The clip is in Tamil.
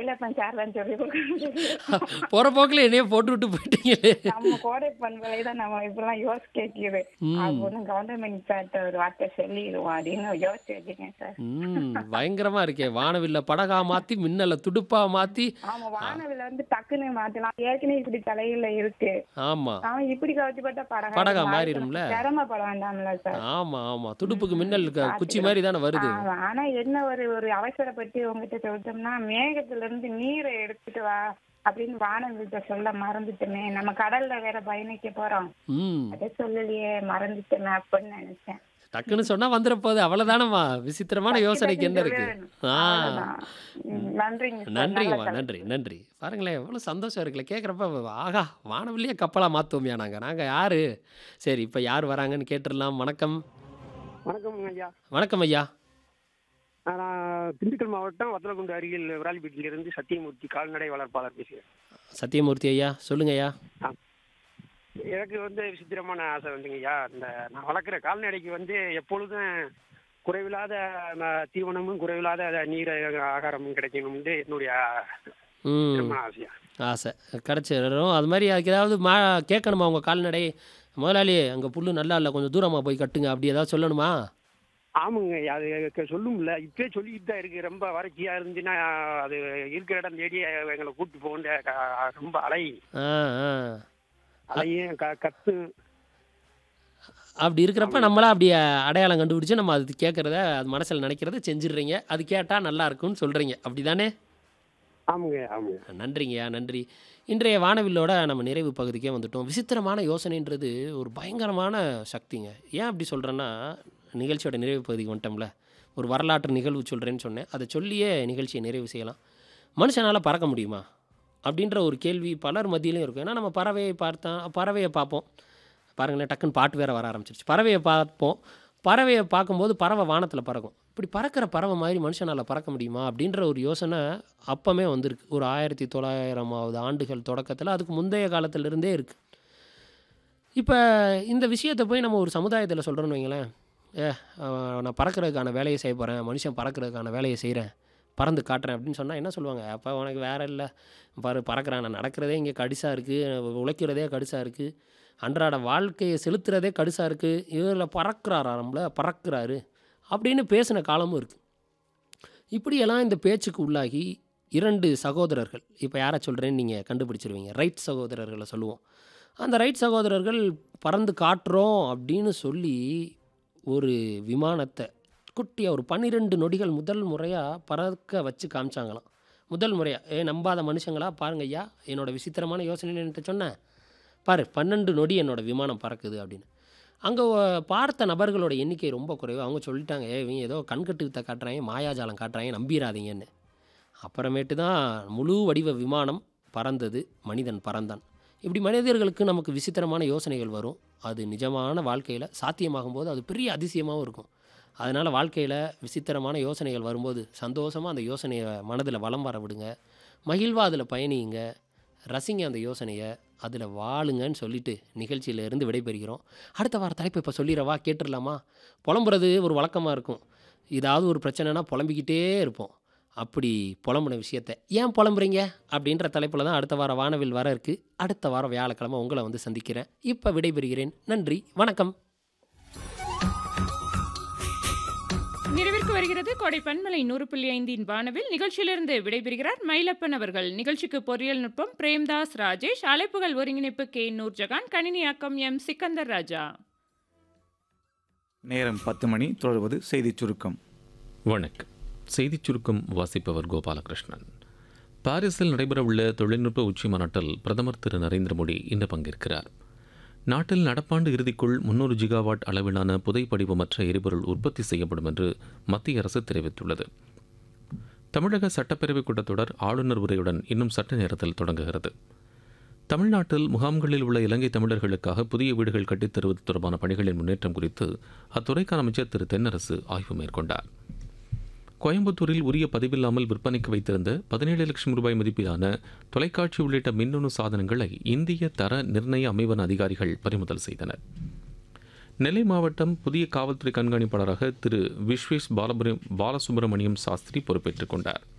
மயிலப்பன் சார் தான் சொல்லி கொடுக்கணும் போற போக்குல என்னைய போட்டு விட்டு போயிட்டீங்களே நம்ம கோடை பண்பலை தான் நம்ம இப்பெல்லாம் யோசிச்சு கேட்குது ம். அப்படின்னு கவர்மெண்ட் சார்ட்ட ஒரு வார்த்தை சொல்லிடுவோம் அப்படின்னு யோசிச்சு வச்சுக்கேன் சார் ம் பயங்கரமா இருக்கே வானவில்ல படகா மாத்தி மின்னல துடுப்பா மாத்தி ஆமா வானவில வந்து டக்குன்னு மாத்தலாம் ஏற்கனவே இப்படி தலையில இருக்கு ஆமா அவன் இப்படி கவச்சுப்பட்ட படகா படகா இருக்கு. மாறிடும்ல? சிரமப்பட வேண்டாம்ல சார் ஆமா ஆமா துடுப்புக்கு மின்னல் க- குச்சி மாதிரி தானே வருது ஆமா. ஆனா என்ன ஒரு ஒரு அவசரப்பட்டு உங்ககிட்ட சொல்லிட்டோம்னா மேகத்துல இருந்து நீரை எடுத்துட்டு வா அப்படின்னு வானவில்கிட்ட சொல்ல மறந்துட்டோமே நம்ம கடல்ல வேற பயணிக்க போறோம் ம் அதை சொல்லலையே மறந்துட்டோமே அப்படின்னு நினைச்சேன் டக்குன்னு சொன்னா வந்துட போகுது அவ்வளவுதானம்மா விசித்திரமான யோசனைக்கு என்ன இருக்கு ஆ அவ்வளவுதான். ம், நன்றிங்க சார். நன்றிங்கம்மா நல்ல நன்றி நன்றி பாருங்களேன் எவ்வளோ சந்தோஷம் இருக்குல்ல கேட்குறப்ப ஆகா வானவில்லையே கப்பலாக மாற்றுவோமியா நாங்கள் நாங்கள் யாரு சரி இப்போ யார் வராங்கன்னு கேட்டுடலாம் வணக்கம் வணக்கம் ஐயா வணக்கம் ஐயா நான் திண்டுக்கல் மாவட்டம் வத்தலகுண்டு அருகில் விராலிப்பேட்டிலிருந்து சத்தியமூர்த்தி கால்நடை வளர்ப்பாளர் பேசுகிறேன் சத்தியமூர்த்தி ஐயா சொல்லுங்க ஐயா எனக்கு வந்து விசித்திரமான ஆசை வந்துங்க ஐயா இந்த நான் வளர்க்குற கால்நடைக்கு வந்து எப்பொழுதும் குறைவில்லாத ம- தீவனமும் குறைவில்லாத நீர் ஆகாரமும் கிடைக்கணும்னு என்னுடைய ம் விசித்திரமான ஆசையா ஆசை கிடச்சிடும் அது மாதிரி அதுக்கு ஏதாவது மா கேட்கணுமா உங்கள் கால்நடை முதலாளி அங்கே புல்லு நல்லா இல்லை கொஞ்சம் தூரமாக போய் கட்டுங்க அப்படி ஏதாவது சொல்லணுமா ஆமாங்க ஐயா அது எனக்கு சொல்லும்ல இப்பயே சொல்லிக்கிட்டு தான் இருக்கு ரொம்ப வறட்சியா இருந்துச்சுன்னா அது இருக்கிற இடம் தேடி எங்களை கூப்பிட்டு போக ரொம்ப அலை ஆ ஆ அலையும் க கத்தும் அப்படி இருக்கிறப்ப நம்மளா அப்படி அடையாளம் கண்டுபிடிச்சு நம்ம அது கேட்குறத அது மனசில் நினைக்கிறத செஞ்சிடுறீங்க அது கேட்டால் நல்லா இருக்கும்னு சொல்கிறீங்க அப்படி தானே ஆமாங்க ஆமாங்க நன்றிங்கய்யா நன்றி இன்றைய வானவில்லோட நம்ம நிறைவு பகுதிக்கே வந்துட்டோம் விசித்திரமான யோசனைன்றது ஒரு பயங்கரமான சக்திங்க ஏன் அப்படி சொல்கிறேன்னா நிகழ்ச்சியோட நிறைவு பகுதிக்கு வந்துட்டோம்ல ஒரு வரலாற்று நிகழ்வு சொல்கிறேன்னு சொன்னேன் அதை சொல்லியே நிகழ்ச்சியை நிறைவு செய்யலாம் மனுஷனால் பறக்க முடியுமா அப்படின்ற ஒரு கேள்வி பலர் மத்தியிலையும் இருக்கும் ஏன்னா நம்ம பறவையை பார்த்தா பறவையை பார்ப்போம் பாருங்களேன் டக்குன்னு பாட்டு வேற வர ஆரம்பிச்சிருச்சு பறவையை பார்ப்போம் பறவையை பார்க்கும்போது பறவை வானத்தில் பறக்கும் இப்படி பறக்கிற பறவை மாதிரி மனுஷனால் பறக்க முடியுமா அப்படின்ற ஒரு யோசனை அப்பமே வந்திருக்கு ஒரு ஆயிரத்தி தொள்ளாயிரமாவது ஆண்டுகள் தொடக்கத்தில் அதுக்கு முந்தைய காலத்திலிருந்தே இருக்குது இப்போ இந்த விஷயத்தை போய் நம்ம ஒரு சமுதாயத்தில் சொல்கிறோன்னு வைங்களேன் ஏ அவன் நான் பறக்கிறதுக்கான வேலையை செய்ய போகிறேன் மனுஷன் பறக்கிறதுக்கான வேலையை செய்கிறேன் பறந்து காட்டுறேன் அப்படின்னு சொன்னால் என்ன சொல்லுவாங்க அப்போ உனக்கு வேற இல்லை பாரு பறக்கிறேன் நான் நடக்கிறதே இங்கே கடிசாக இருக்குது உழைக்கிறதே கடிசாக இருக்குது அன்றாட வாழ்க்கையை செலுத்துறதே கடுசாக இருக்குது இதில் பறக்கிறாரா நம்மள பறக்கிறாரு அப்படின்னு பேசின காலமும் இருக்குது இப்படியெல்லாம் இந்த பேச்சுக்கு உள்ளாகி இரண்டு சகோதரர்கள் இப்போ யாரை சொல்கிறேன்னு நீங்கள் கண்டுபிடிச்சிருவீங்க ரைட் சகோதரர்களை சொல்லுவோம் அந்த ரைட் சகோதரர்கள் பறந்து காட்டுறோம் அப்படின்னு சொல்லி ஒரு விமானத்தை குட்டியாக ஒரு பன்னிரெண்டு நொடிகள் முதல் முறையாக பறக்க வச்சு காமிச்சாங்களாம் முதல் முறையாக ஏ நம்பாத மனுஷங்களா பாருங்க ஐயா என்னோட விசித்திரமான யோசனை என்கிட்ட சொன்னேன் பாரு பன்னெண்டு நொடி என்னோட விமானம் பறக்குது அப்படின்னு அங்கே பார்த்த நபர்களோட எண்ணிக்கை ரொம்ப குறைவு அவங்க சொல்லிட்டாங்க ஏ இவங்க ஏதோ கண்கட்டு வித்தை காட்டுறாங்க மாயாஜாலம் காட்டுறாங்க நம்பிடாதீங்கன்னு அப்புறமேட்டு தான் முழு வடிவ விமானம் பறந்தது மனிதன் பறந்தான் இப்படி மனிதர்களுக்கு நமக்கு விசித்திரமான யோசனைகள் வரும் அது நிஜமான வாழ்க்கையில் சாத்தியமாகும் போது அது பெரிய அதிசயமாகவும் இருக்கும் அதனால் வாழ்க்கையில் விசித்திரமான யோசனைகள் வரும்போது சந்தோஷமாக அந்த யோசனையை மனதில் வலம் வர விடுங்க மகிழ்வாக அதில் பயணியுங்க ரசிங்க அந்த யோசனையை அதில் வாழுங்கன்னு சொல்லிட்டு நிகழ்ச்சியிலேருந்து விடைபெறுகிறோம் அடுத்த வார தலைப்பு இப்போ சொல்லிடவா கேட்டுடலாமா புலம்புறது ஒரு வழக்கமாக இருக்கும் ஏதாவது ஒரு பிரச்சனைனா புலம்பிக்கிட்டே இருப்போம் அப்படி புலம்புன விஷயத்தை ஏன் புலம்புறீங்க அப்படின்ற தலைப்பில் தான் அடுத்த வாரம் வானவில் வர இருக்குது அடுத்த வாரம் வியாழக்கிழமை உங்களை வந்து சந்திக்கிறேன் இப்போ விடைபெறுகிறேன் நன்றி வணக்கம் நிறைவிற்கு வருகிறது கோடை பன்மலை நூறு புள்ளி ஐந்தின் வானவில் நிகழ்ச்சியிலிருந்து விடைபெறுகிறார் மயிலப்பன் அவர்கள் நிகழ்ச்சிக்கு பொறியியல் நுட்பம் பிரேம்தாஸ் ராஜேஷ் அழைப்புகள் ஒருங்கிணைப்பு கே நூர்ஜகான் கணினியாக்கம் எம் சிக்கந்தர் ராஜா நேரம் பத்து மணி தொடர்வது செய்திச் சுருக்கம் வணக்கம் செய்திச் சுருக்கம் வாசிப்பவர் கோபாலகிருஷ்ணன் பாரிஸில் நடைபெறவுள்ள தொழில்நுட்ப உச்சி மாநாட்டில் பிரதமர் திரு நரேந்திர மோடி இன்று பங்கேற்கிறார் நாட்டில் நடப்பாண்டு இறுதிக்குள் முன்னூறு ஜிகாவாட் அளவிலான புதைப்படிவமற்ற எரிபொருள் உற்பத்தி செய்யப்படும் என்று மத்திய அரசு தெரிவித்துள்ளது தமிழக சட்டப்பேரவை கூட்டத்தொடர் ஆளுநர் உரையுடன் இன்னும் சட்ட நேரத்தில் தொடங்குகிறது தமிழ்நாட்டில் முகாம்களில் உள்ள இலங்கை தமிழர்களுக்காக புதிய வீடுகள் கட்டித் தருவது தொடர்பான பணிகளின் முன்னேற்றம் குறித்து அத்துறைக்கான அமைச்சர் திரு தென்னரசு ஆய்வு மேற்கொண்டார் கோயம்புத்தூரில் உரிய பதிவில்லாமல் விற்பனைக்கு வைத்திருந்த பதினேழு லட்சம் ரூபாய் மதிப்பிலான தொலைக்காட்சி உள்ளிட்ட மின்னணு சாதனங்களை இந்திய தர நிர்ணய அமைவன அதிகாரிகள் பறிமுதல் செய்தனர் நெல்லை மாவட்டம் புதிய காவல்துறை கண்காணிப்பாளராக திரு விஸ்வேஷ் பாலபுரம் பாலசுப்ரமணியம் சாஸ்திரி பொறுப்பேற்றுக் கொண்டார்